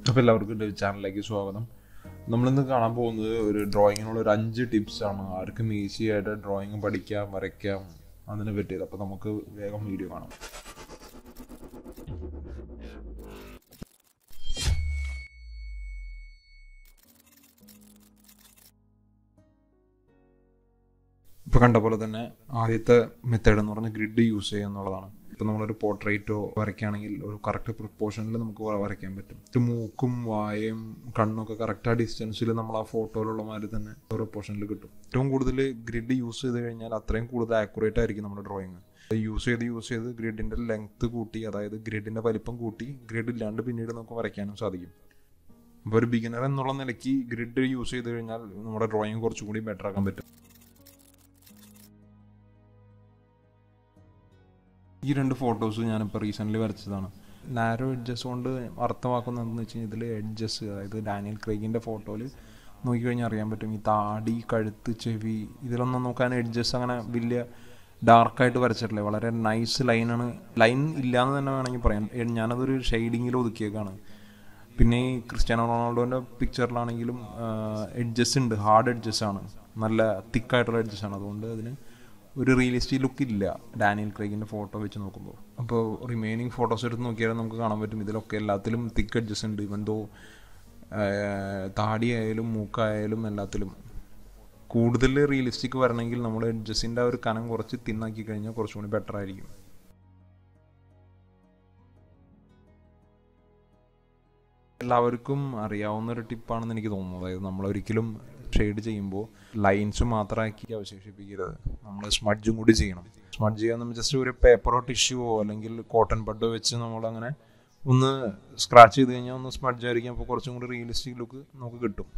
അപ്പോൾ എല്ലാവർക്കും എൻ്റെ ചാനലിലേക്ക് സ്വാഗതം നമ്മളിന്ന് കാണാൻ പോകുന്നത് ഒരു ഡ്രോയിങ്ങിനുള്ള ഒരു അഞ്ച് ടിപ്സ് ആണ് ആർക്കും ഈസി ആയിട്ട് ഡ്രോയിങ് പഠിക്കാം വരയ്ക്കാം അതിനെ പറ്റിയത് അപ്പോൾ നമുക്ക് വേഗം വീഡിയോ കാണാം ഇപ്പോൾ കണ്ട പോലെ തന്നെ ആദ്യത്തെ മെത്തേഡ് എന്ന് പറഞ്ഞാൽ ഗ്രിഡ് യൂസ് ചെയ്യുക എന്നുള്ളതാണ് ഇപ്പോൾ നമ്മളൊരു പോർട്രേറ്റോ വരയ്ക്കുകയാണെങ്കിൽ ഒരു കറക്റ്റ് പ്രൊപ്പോർഷനിൽ നമുക്ക് വ- വരയ്ക്കാൻ പറ്റും ഇത് മൂക്കും വായയും കണ്ണൊക്കെ കറക്റ്റ് ആ ഡിസ്റ്റൻസിൽ നമ്മൾ ആ ഫോട്ടോയിലുള്ള മാതിരി തന്നെ പ്രൊപ്പോർഷനിൽ കിട്ടും ഏറ്റവും കൂടുതൽ ഗ്രിഡ് യൂസ് ചെയ്ത് കഴിഞ്ഞാൽ അത്രയും കൂടുതൽ ആക്യുറേറ്റ് ആയിരിക്കും നമ്മുടെ ഡ്രോയിങ് യൂസ് ചെയ്ത് യൂസ് ചെയ്ത് ഗ്രിഡിൻ്റെ ലെങ്ത് കൂട്ടി അതായത് ഗ്രിഡിൻ്റെ വലിപ്പം കൂട്ടി ഗ്രിഡ് ഇല്ലാണ്ട് പിന്നീട് നമുക്ക് വരയ്ക്കാനും സാധിക്കും അപ്പോൾ ഒരു ബിഗിനർ എന്നുള്ള നിലയ്ക്ക് ഗ്രിഡ് യൂസ് ചെയ്ത് കഴിഞ്ഞാൽ നമ്മുടെ ഡ്രോയിങ് കുറച്ചും കൂടി ബെറ്റർ ആക്കാൻ പറ്റും ഈ രണ്ട് ഫോട്ടോസ് ഞാനിപ്പോൾ റീസെൻ്റ്ലി വരച്ചതാണ് നാരോ എഡ്ജസ് കൊണ്ട് അർത്ഥമാക്കുന്നത് എന്താണെന്ന് വെച്ച് കഴിഞ്ഞാൽ ഇതിൽ എഡ്ജസ് അതായത് ഡാനിയൽ ക്രൈഗിൻ്റെ ഫോട്ടോയിൽ നോക്കിക്കഴിഞ്ഞാൽ അറിയാൻ പറ്റും ഈ താടി കഴുത്ത് ചെവി ഇതിലൊന്നും നോക്കാൻ എഡ്ജസ് അങ്ങനെ വലിയ ഡാർക്കായിട്ട് വരച്ചിട്ടില്ല വളരെ നൈസ് ലൈനാണ് ലൈൻ ഇല്ലയെന്ന് തന്നെ വേണമെങ്കിൽ പറയാം എ- ഞാനതൊരു ഷെയ്ഡിങ്ങിൽ ഒതുക്കിയേക്കാണ് പിന്നെ ഈ ക്രിസ്ത്യാനോ റൊണാൾഡോൻ്റെ പിക്ചറിലാണെങ്കിലും എഡ്ജസ് ഉണ്ട് ഹാർഡ് എഡ്ജസ് ആണ് നല്ല തിക്കായിട്ടുള്ള എഡ്ജസ് ആണ് അതുകൊണ്ട് അതിന് ഒരു റിയലിസ്റ്റിക് ലുക്ക് ഇല്ല ഡാനിയൽ ക്രൈഗിൻ്റെ ഫോട്ടോ വെച്ച് നോക്കുമ്പോൾ അപ്പോൾ റിമൈനിങ് ഫോട്ടോസ് എടുത്ത് നോക്കിയാൽ നമുക്ക് കാണാൻ പറ്റും ഇതിലൊക്കെ എല്ലാത്തിലും തിക്ക് എഡ്ജസ് ഉണ്ട് ഇവൻ ദോ താടിയായാലും മൂക്കായാലും എല്ലാത്തിലും കൂടുതൽ റിയലിസ്റ്റിക് വരണമെങ്കിൽ നമ്മൾ എഡ്ജസിൻ്റെ ആ ഒരു കനം കുറച്ച് തിന്നാക്കി കഴിഞ്ഞാൽ കുറച്ചും കൂടി ബെറ്റർ ആയിരിക്കും എല്ലാവർക്കും അറിയാവുന്ന ഒരു ടിപ്പാണെന്ന് എനിക്ക് തോന്നുന്നു അതായത് നമ്മൾ ഒരിക്കലും ഷെയ്ഡ് ചെയ്യുമ്പോൾ ലൈൻസ് മാത്രമാക്കി അവശേഷിപ്പിക്കരുത് നമ്മൾ സ്മഡ്ജും കൂടി ചെയ്യണം സ്മഡ്ജ് ചെയ്യാൻ നമ്മൾ ജസ്റ്റ് ഒരു പേപ്പറോ ടിഷ്യൂവോ അല്ലെങ്കിൽ കോട്ടൺ ബഡോ വെച്ച് നമ്മൾ അങ്ങനെ ഒന്ന് സ്ക്രാച്ച് ചെയ്ത് കഴിഞ്ഞാൽ ഒന്ന് സ്മഡ്ജ് ആയിരിക്കും അപ്പോൾ കുറച്ചും കൂടി റിയലിസ്റ്റിക് ലുക്ക് നമുക്ക് കിട്ടും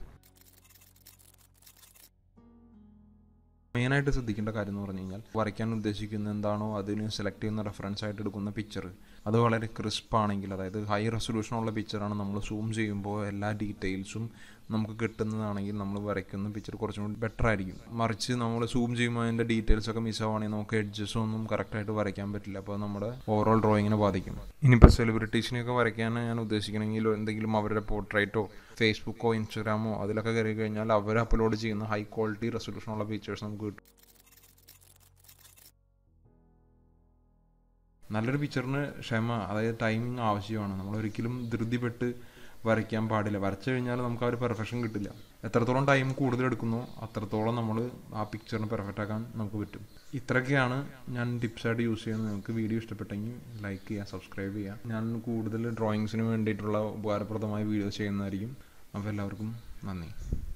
മെയിനായിട്ട് ശ്രദ്ധിക്കേണ്ട കാര്യം എന്ന് പറഞ്ഞു കഴിഞ്ഞാൽ വരയ്ക്കാൻ ഉദ്ദേശിക്കുന്ന എന്താണോ അതിന് സെലക്ട് ചെയ്യുന്ന റെഫറൻസ് ആയിട്ട് എടുക്കുന്ന പിക്ചർ അത് വളരെ ക്രിസ്പ് ആണെങ്കിൽ അതായത് ഹൈ റെസൊല്യൂഷൻ ഉള്ള പിക്ചറാണ് നമ്മൾ സൂം ചെയ്യുമ്പോൾ എല്ലാ ഡീറ്റെയിൽസും നമുക്ക് കിട്ടുന്നതാണെങ്കിൽ നമ്മൾ വരയ്ക്കുന്ന പിക്ചർ കുറച്ചും കൂടി ബെറ്റർ ആയിരിക്കും മറിച്ച് നമ്മൾ സൂം ചെയ്യുമ്പോൾ അതിൻ്റെ ഡീറ്റെയിൽസ് ഒക്കെ മിസ് ആവുകയാണെങ്കിൽ നമുക്ക് എഡ്ജസ് ഒന്നും കറക്റ്റായിട്ട് വരയ്ക്കാൻ പറ്റില്ല അപ്പോൾ നമ്മുടെ ഓവറോൾ ഡ്രോയിങ്ങിനെ ബാധിക്കും ഇനിയിപ്പോൾ സെലിബ്രിറ്റീസിനെയൊക്കെ വരയ്ക്കാൻ ഞാൻ ഉദ്ദേശിക്കണമെങ്കിൽ എന്തെങ്കിലും അവരുടെ പോർട്രേറ്റോ ഫേസ്ബുക്കോ ഇൻസ്റ്റാഗ്രാമോ അതിലൊക്കെ കയറി കഴിഞ്ഞാൽ അവർ അപ്ലോഡ് ചെയ്യുന്ന ഹൈ ക്വാളിറ്റി റെസൊല്യൂഷൻ ഉള്ള ഫീച്ചേഴ്സ് നമുക്ക് കിട്ടും നല്ലൊരു പിക്ചറിന് ക്ഷമ അതായത് ടൈമിങ് ആവശ്യമാണ് നമ്മൾ ഒരിക്കലും ധൃതിപ്പെട്ട് വരയ്ക്കാൻ പാടില്ല വരച്ചു കഴിഞ്ഞാൽ നമുക്ക് ആ ഒരു പെർഫെക്ഷൻ കിട്ടില്ല എത്രത്തോളം ടൈം കൂടുതൽ എടുക്കുന്നോ അത്രത്തോളം നമ്മൾ ആ പിക്ചറിന് പെർഫെക്റ്റ് ആക്കാൻ നമുക്ക് പറ്റും ഇത്രയൊക്കെയാണ് ഞാൻ ടിപ്സായിട്ട് യൂസ് ചെയ്യുന്നത് നിങ്ങൾക്ക് വീഡിയോ ഇഷ്ടപ്പെട്ടെങ്കിൽ ലൈക്ക് ചെയ്യുക സബ്സ്ക്രൈബ് ചെയ്യുക ഞാൻ കൂടുതൽ ഡ്രോയിങ്സിന് വേണ്ടിയിട്ടുള്ള ഉപകാരപ്രദമായ വീഡിയോസ് ചെയ്യുന്നതായിരിക്കും അപ്പോൾ എല്ലാവർക്കും നന്ദി